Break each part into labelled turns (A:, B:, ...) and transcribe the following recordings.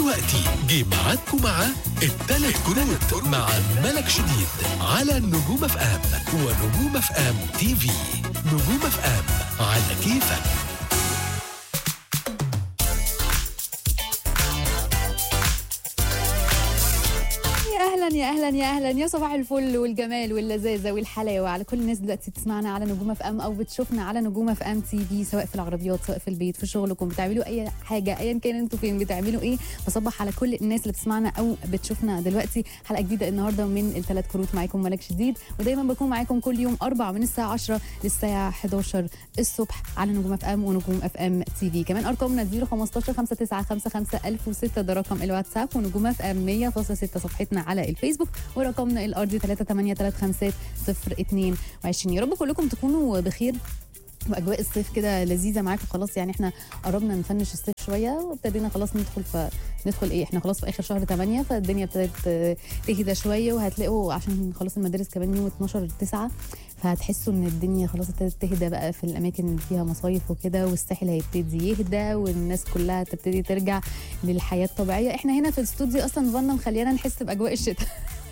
A: ودلوقتي جه معاكم مع التلات كروت مع ملك شديد على نجوم اف ام ونجوم اف ام تي في نجوم اف ام على كيفك
B: يا اهلا يا اهلا يا اهلا يا صباح الفل والجمال واللذاذه والحلاوه على كل الناس دلوقتي بتسمعنا على نجوم اف ام او بتشوفنا على نجوم اف ام تي في سواء في العربيات سواء في البيت في شغلكم بتعملوا اي حاجه ايا كان انتوا فين بتعملوا ايه بصبح على كل الناس اللي بتسمعنا او بتشوفنا دلوقتي حلقه جديده النهارده من الثلاث كروت معاكم ملك شديد ودايما بكون معاكم كل يوم اربع من الساعه 10 للساعه 11 الصبح على نجوم اف ام ونجوم اف ام تي في كمان ارقامنا 015 5955 1006 ده رقم الواتساب ونجوم اف ام 100.6 صفحتنا على الفيسبوك ورقمنا الارضي 38350 22 يا رب كلكم تكونوا بخير واجواء الصيف كده لذيذه معاكم خلاص يعني احنا قربنا نفنش الصيف شويه وابتدينا خلاص ندخل ف ندخل ايه احنا خلاص في اخر شهر 8 فالدنيا ابتدت آه، تهدى شويه وهتلاقوا عشان خلاص المدارس كمان يوم 12 9 فهتحسوا ان الدنيا خلاص ابتدت تهدى بقى في الاماكن اللي فيها مصايف وكده والساحل هيبتدي يهدى والناس كلها تبتدي ترجع للحياه الطبيعيه احنا هنا في الاستوديو اصلا فانا مخلينا نحس باجواء الشتاء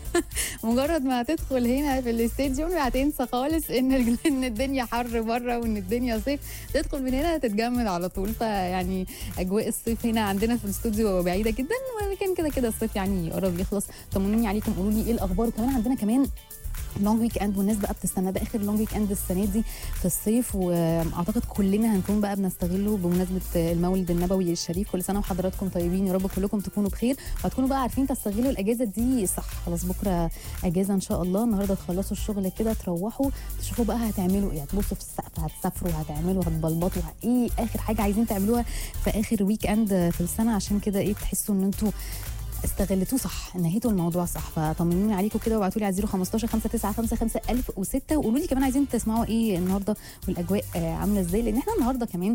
B: مجرد ما هتدخل هنا في الاستاديوم هتنسى خالص ان ان الدنيا حر بره وان الدنيا صيف تدخل من هنا تتجمد على طول فيعني اجواء الصيف هنا عندنا في الاستوديو بعيده جدا ولكن كده كده الصيف يعني قرب يخلص طمنوني عليكم قولوا لي ايه الاخبار وكمان عندنا كمان لونج ويك اند والناس بقى بتستنى ده اخر لونج ويك اند السنه دي في الصيف واعتقد كلنا هنكون بقى بنستغله بمناسبه المولد النبوي الشريف كل سنه وحضراتكم طيبين يا رب كلكم تكونوا بخير وهتكونوا بقى عارفين تستغلوا الاجازه دي صح خلاص بكره اجازه ان شاء الله النهارده تخلصوا الشغل كده تروحوا تشوفوا بقى هتعملوا ايه هتبصوا في السقف هتسافروا هتعملوا هتبلبطوا ايه اخر حاجه عايزين تعملوها في اخر ويك اند في السنه عشان كده ايه تحسوا ان انتوا استغلتوه صح نهيتوا الموضوع صح فطمنوني عليكم كده وابعتوا لي على 015 5955 1006 وقولوا لي كمان عايزين تسمعوا ايه النهارده والاجواء آه، عامله ازاي لان احنا النهارده كمان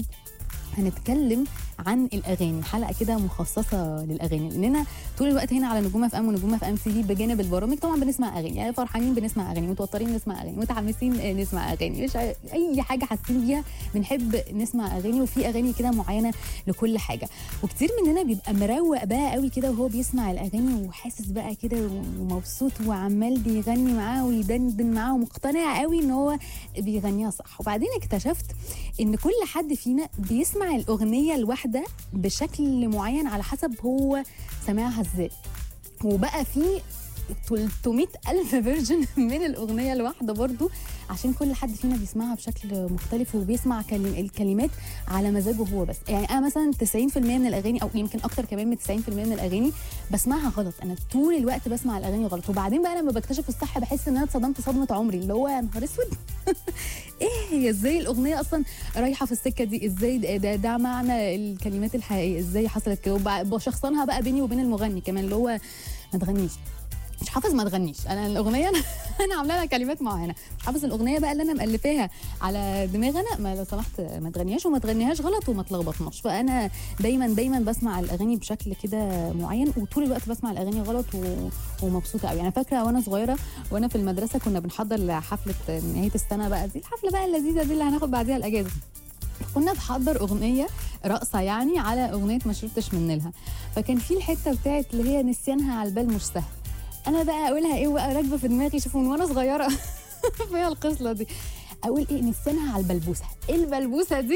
B: هنتكلم عن الاغاني حلقه كده مخصصه للاغاني لاننا طول الوقت هنا على نجوم اف ام ونجوم اف ام تي في بجانب البرامج طبعا بنسمع اغاني يعني فرحانين بنسمع اغاني متوترين نسمع اغاني متحمسين آه، نسمع اغاني مش ع- اي حاجه حاسين بيها بنحب نسمع اغاني وفي اغاني كده معينه لكل حاجه وكتير مننا بيبقى مروق بقى قوي كده وهو بيسمع الاغاني وحاسس بقى كده ومبسوط وعمال بيغني معاه ويدندن معاه ومقتنع قوي ان هو بيغنيها صح وبعدين اكتشفت ان كل حد فينا بيسمع الاغنيه الواحده بشكل معين على حسب هو سمعها ازاي وبقى في 300 ألف فيرجن من الأغنية الواحدة برضو عشان كل حد فينا بيسمعها بشكل مختلف وبيسمع كلم الكلمات على مزاجه هو بس يعني أنا مثلا 90% من الأغاني أو يمكن أكتر كمان من 90% من الأغاني بسمعها غلط أنا طول الوقت بسمع الأغاني غلط وبعدين بقى لما بكتشف الصح بحس إن أنا اتصدمت صدمة عمري اللي هو يا نهار أسود ايه هي ازاي الاغنيه اصلا رايحه في السكه دي ازاي ده, ده, ده معنى الكلمات الحقيقيه ازاي حصلت كده وب- بشخصنها بقى بيني وبين المغني كمان اللي هو ما تغنيش مش حافظ ما تغنيش انا الاغنيه انا, أنا عامله لها كلمات معينه مش حافظ الاغنيه بقى اللي انا مالفاها على دماغي انا ما لو سمحت ما تغنيهاش وما تغنيهاش غلط وما تلخبطناش فانا دايما دايما بسمع الاغاني بشكل كده معين وطول الوقت بسمع الاغاني غلط و... ومبسوطه قوي انا فاكره وانا صغيره وانا في المدرسه كنا بنحضر لحفله نهايه السنه بقى دي الحفله بقى اللذيذه دي اللي هناخد بعديها الاجازه كنا بحضر اغنيه رقصه يعني على اغنيه ما شربتش من نيلها فكان في الحته بتاعت اللي هي نسيانها على البال مش سهل انا بقى اقولها ايه بقى راكبه في دماغي شوفوا من وانا صغيره فيها القصه دي اقول ايه نسيانها على البلبوسه ايه البلبوسه دي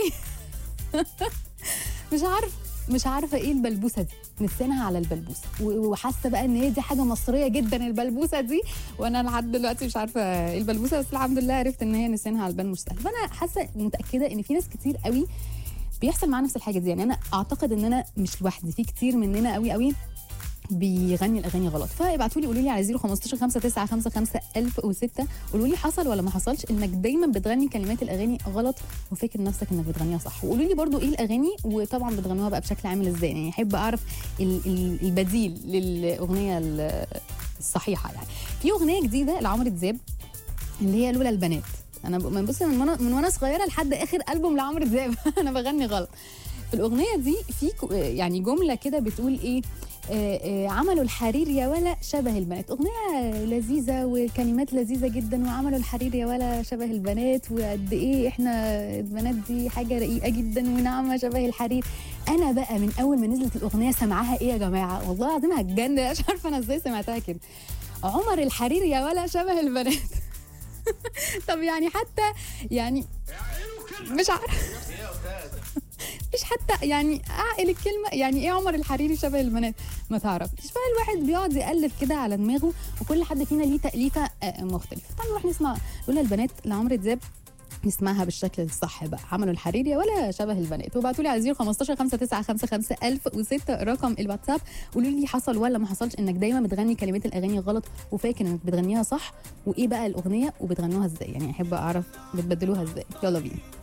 B: مش عارفه مش عارفه ايه البلبوسه دي نسيانها على البلبوسه و- وحاسه بقى ان هي دي حاجه مصريه جدا البلبوسه دي وانا لحد دلوقتي مش عارفه ايه البلبوسه بس الحمد لله عرفت ان هي نسيانها على البال مش سهل فانا حاسه متاكده ان في ناس كتير قوي بيحصل معاها نفس الحاجه دي يعني انا اعتقد ان انا مش لوحدي في كتير مننا قوي قوي بيغني الاغاني غلط فابعتوا لي قولوا لي على 015 5955 1006 قولوا لي حصل ولا ما حصلش انك دايما بتغني كلمات الاغاني غلط وفاكر نفسك انك بتغنيها صح وقولوا لي برضو ايه الاغاني وطبعا بتغنوها بقى بشكل عامل ازاي يعني احب اعرف ال- ال- البديل للاغنيه ال- الصحيحه يعني في اغنيه جديده لعمرو دياب اللي هي لولا البنات انا ب- من بص من وانا من وانا صغيره لحد اخر البوم لعمرو دياب انا بغني غلط في الاغنيه دي في ك- يعني جمله كده بتقول ايه آه، آه، عملوا الحرير يا ولا شبه البنات اغنيه لذيذه وكلمات لذيذه جدا وعملوا الحرير يا ولا شبه البنات وقد ايه احنا البنات دي حاجه رقيقه جدا وناعمه شبه الحرير انا بقى من اول ما نزلت الاغنيه سمعها ايه يا جماعه والله العظيم هتجنن مش عارفه انا ازاي سمعتها كده عمر الحرير يا ولا شبه البنات طب يعني حتى يعني مش عارفه مش حتى يعني اعقل الكلمه يعني ايه عمر الحريري شبه البنات ما تعرفش فالواحد بيقعد يالف كده على دماغه وكل حد فينا ليه تاليفه آه، مختلفه تعالوا نروح نسمع لولا البنات لعمرو دياب نسمعها بالشكل الصح بقى عملوا الحريري ولا شبه البنات وبعتوا لي على 015 5955 1006 رقم الواتساب قولوا لي حصل ولا ما حصلش انك دايما بتغني كلمات الاغاني غلط وفاكر انك بتغنيها صح وايه بقى الاغنيه وبتغنوها ازاي يعني احب اعرف بتبدلوها ازاي يلا بينا